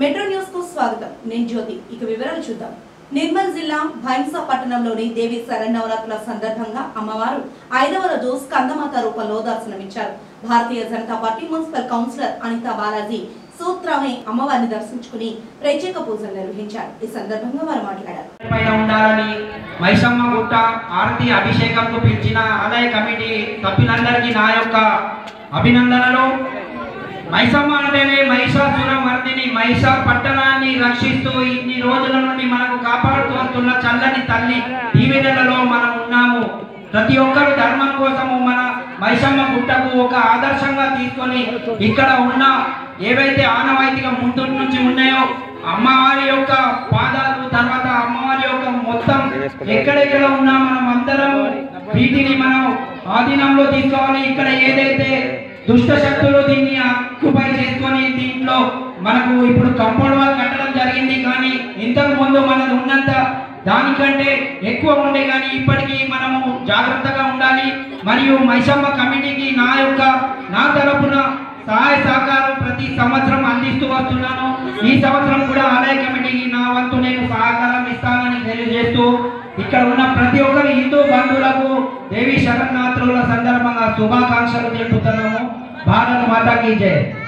metro news కు స్వాగతం నేను జ్యోతి ఇక వివరాలు చూద్దాం నిర్మల్ జిల్లా భైంసా పట్టణంలోని దేవి శరన్నవరాత్రుల సందర్భంగా అమ్మవారు ఐదవ రోజు స్కందమాత రూపంలో దర్శనమిచ్చారు Bharatiya Janata Party municipal councillor Anitha Balaji సూత్రామే అమ్మవారిని దర్శించుకుని ప్రత్యేక పూజలు నిర్వహించారు ఈ సందర్భంగా వారు మాట్లాడారు పైన ఉండాలని మైసమ్మ గుట్ట ఆరతి అభిషేకంకు పిలిచిన ఆలయ కమిటీ సభ్యులందరికీ నా యొక్క అభినందనలు మైసమ్మ అంటేనే మహిషాసుర మర్దిని మహిషా పట్టణాన్ని రక్షిస్తూ ఇన్ని రోజుల నుండి మనకు కాపాడుతూ వస్తున్న చల్లని తల్లి దీవెనలలో మనం ఉన్నాము ప్రతి ఒక్కరు ధర్మం కోసము మన మైసమ్మ గుట్టకు ఒక ఆదర్శంగా తీసుకొని ఇక్కడ ఉన్న ఏవైతే ఆనవాయితీగా ముందు నుంచి ఉన్నాయో అమ్మవారి యొక్క పాదాలు తర్వాత అమ్మవారి యొక్క మొత్తం ఎక్కడెక్కడ ఉన్నా మనం అందరం వీటిని మనం ఆధీనంలో తీసుకోవాలి ఇక్కడ ఏదైతే దుష్ట శక్తులు దీన్ని అక్కుపై చేసుకొని దీంట్లో మనకు ఇప్పుడు కంపౌండ్ వాల్ కట్టడం జరిగింది కానీ ఇంతకు ముందు మనది ఉన్నంత దానికంటే ఎక్కువ ఉండే కానీ ఇప్పటికీ మనము జాగ్రత్తగా ఉండాలి మరియు మైసమ్మ కమిటీకి నా యొక్క నా తరపున సహాయ సహకారం ప్రతి సంవత్సరం అందిస్తూ వస్తున్నాను ఈ సంవత్సరం కూడా ఆలయ కమిటీకి నా వంతు నేను సహకారం ఇస్తానని తెలియజేస్తూ ఇక్కడ ఉన్న ప్రతి ఒక్కరు హిందూ బంధువులకు దేవి శరణాత్రుల సందర్భంగా శుభాకాంక్షలు తెలుపుతున్నాము భారత మాతాకి జై